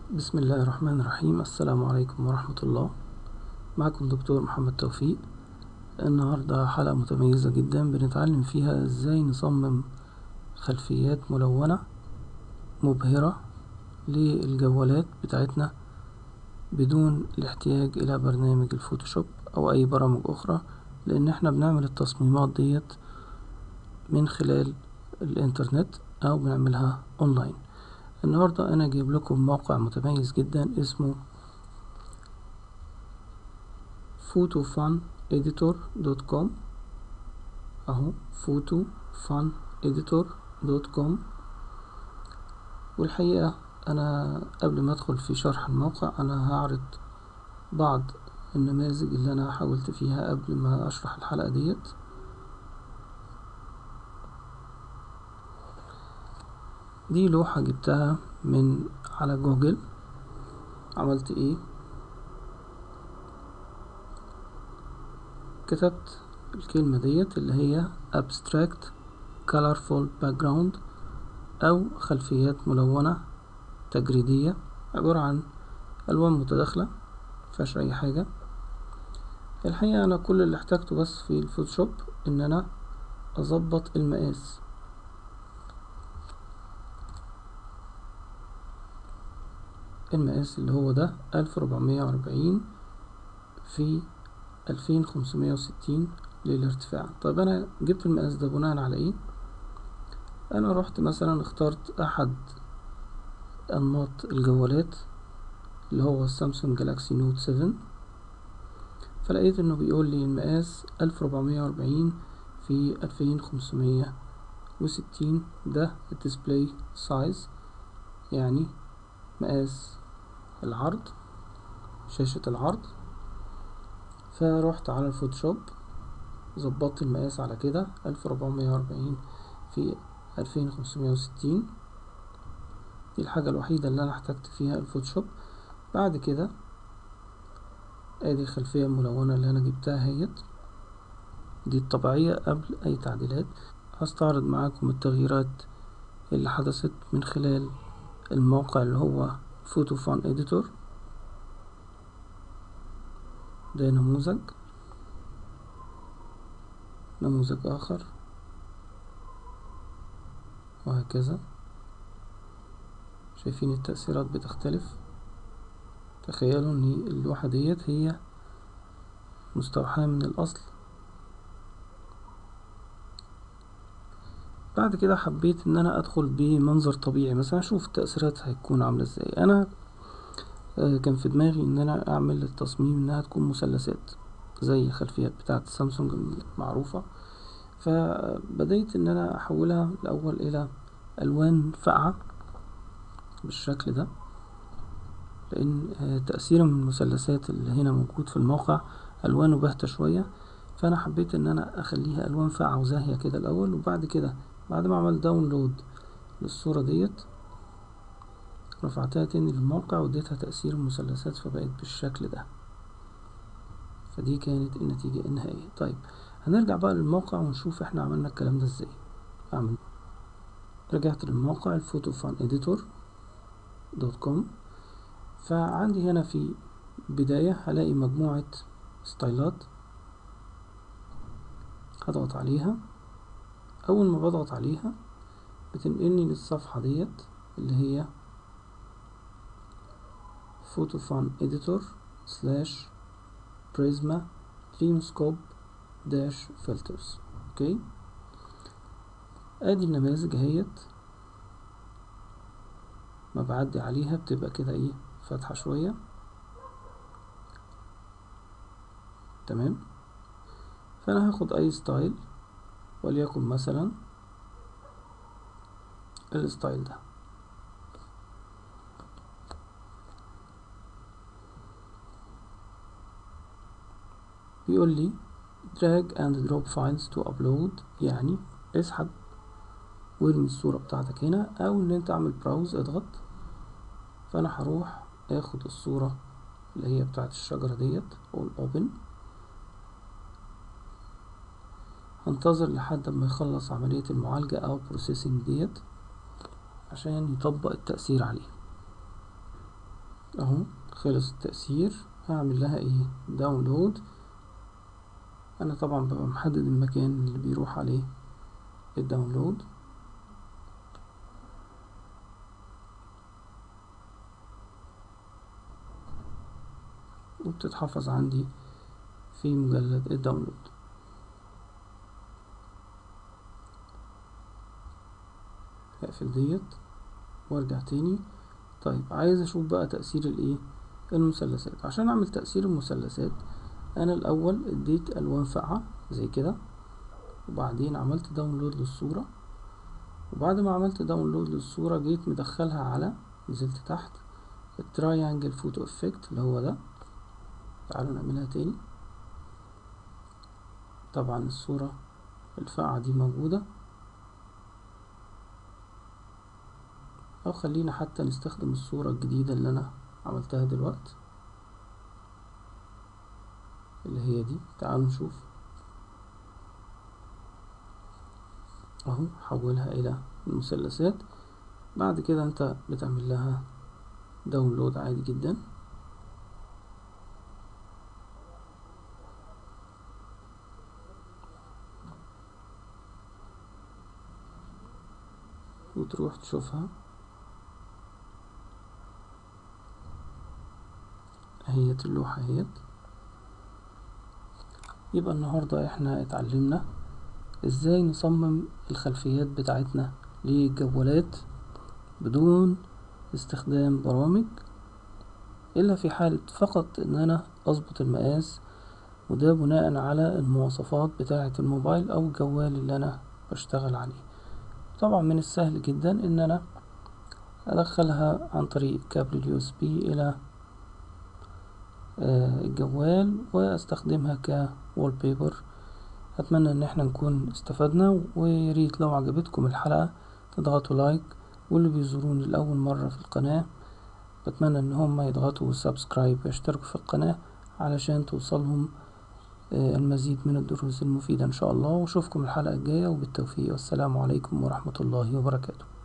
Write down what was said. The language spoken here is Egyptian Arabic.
بسم الله الرحمن الرحيم السلام عليكم ورحمة الله معكم دكتور محمد توفيق النهاردة حلقة متميزة جدا بنتعلم فيها ازاي نصمم خلفيات ملونة مبهرة للجوالات بتاعتنا بدون الاحتياج الى برنامج الفوتوشوب او اي برامج اخرى لان احنا بنعمل التصميمات ديت من خلال الانترنت او بنعملها اونلاين النهاردة انا جايب لكم موقع متميز جدا اسمه photofuneditor.com اهو photofuneditor.com والحقيقة انا قبل ما ادخل في شرح الموقع انا هعرض بعض النماذج اللي انا حاولت فيها قبل ما اشرح الحلقة ديت دي لوحة جبتها من على جوجل عملت ايه كتبت الكلمة ديت اللي هي abstract colorful background او خلفيات ملونة تجريدية عبارة عن الوان متداخلة مفيهاش اي حاجة الحقيقة انا كل اللي احتاجته بس في الفوتوشوب ان انا اظبط المقاس المقاس اللي هو ده ألف ربعمية وأربعين في ألفين خمسمية وستين للارتفاع طيب أنا جبت المقاس ده بناء على إيه أنا رحت مثلا اخترت أحد أنماط الجوالات اللي هو السامسونج جالاكسي نوت سفن فلقيت إنه بيقول لي المقاس ألف ربعمية وأربعين في ألفين خمسمية وستين ده الديسبلاي سايز يعني مقاس العرض شاشة العرض فروحت على الفوتوشوب ظبطت المقاس على كده ألف ربعمية وأربعين في ألفين خمسمية وستين دي الحاجة الوحيدة اللي أنا احتجت فيها الفوتوشوب بعد كده ادي الخلفية الملونة اللي أنا جبتها هيت دي الطبيعية قبل أي تعديلات هستعرض معاكم التغييرات اللي حدثت من خلال الموقع اللي هو فوتو فان اديتور ده نموذج نموذج اخر وهكذا شايفين التأثيرات بتختلف تخيلوا ان اللوحة ديت هي مستوحاة من الاصل بعد كده حبيت ان انا ادخل بمنظر طبيعي مثلا اشوف التأثيرات هتكون عاملة ازاي انا كان في دماغي ان انا اعمل التصميم انها تكون مثلثات زي الخلفيات بتاعة السامسونج المعروفة فبدأت ان انا احولها الاول الى الوان فاقعة بالشكل ده لان تأثير من المثلثات اللي هنا موجود في الموقع الوانه باهتة شوية فانا حبيت ان انا اخليها الوان فاقعة وزاهية كده الاول وبعد كده بعد ما عملت داونلود للصورة ديت رفعتها تاني للموقع واديتها تأثير المثلثات فبقت بالشكل ده فدي كانت النتيجة النهائية طيب هنرجع بقى للموقع ونشوف احنا عملنا الكلام ده ازاي اعمل رجعت للموقع الفوتو فان اديتور دوت كوم فعندي هنا في بداية هلاقي مجموعة ستايلات هضغط عليها اول ما بضغط عليها بتنقلني للصفحة ديت اللي هي فوتوفان اديتور سلاش بريزما دريمسكوب داش فلترز اوكي ادي النماذج اهيت ما بعدي عليها بتبقى كده ايه فاتحة شوية تمام فانا هاخد اي ستايل وليكن مثلا الستايل ده بيقول لي drag and drop files to upload يعني اسحب وارمي الصورة بتاعتك هنا او ان انت اعمل براوز اضغط فانا هروح اخد الصورة اللي هي بتاعت الشجرة ديت اقول open هنتظر لحد ما يخلص عملية المعالجة أو processing ديت عشان يطبق التأثير عليه اهو خلص التأثير هعمل لها ايه داونلود انا طبعا ببقى محدد المكان اللي بيروح عليه الداونلود وبتتحفظ عندي في مجلد الداونلود هقفل ديت وارجع تاني طيب عايز اشوف بقى تأثير الايه المثلثات عشان اعمل تأثير المثلثات انا الاول اديت الوان فاقعة زي كده وبعدين عملت داونلود للصورة وبعد ما عملت داونلود للصورة جيت مدخلها على نزلت تحت التراينجل فوتو افكت اللي هو ده تعالوا نعملها تاني طبعا الصورة الفاقعة دي موجودة او خلينا حتى نستخدم الصورة الجديدة اللي انا عملتها دلوقتي اللي هي دي تعالوا نشوف اهو حولها الى المثلثات بعد كده انت بتعمل لها داونلود عادي جدا وتروح تشوفها اهيت اللوحة اهيت يبقى النهاردة احنا اتعلمنا ازاي نصمم الخلفيات بتاعتنا للجوالات بدون استخدام برامج الا في حالة فقط ان انا اظبط المقاس وده بناء على المواصفات بتاعة الموبايل او الجوال اللي انا بشتغل عليه طبعا من السهل جدا ان انا ادخلها عن طريق كابل اليو اس بي الى الجوال واستخدمها كوال بيبر اتمنى ان احنا نكون استفدنا وياريت لو عجبتكم الحلقة تضغطوا لايك واللي بيزوروني لأول مرة في القناة بتمنى ان هم يضغطوا سبسكرايب ويشتركوا في القناة علشان توصلهم المزيد من الدروس المفيدة ان شاء الله واشوفكم الحلقة الجاية وبالتوفيق والسلام عليكم ورحمة الله وبركاته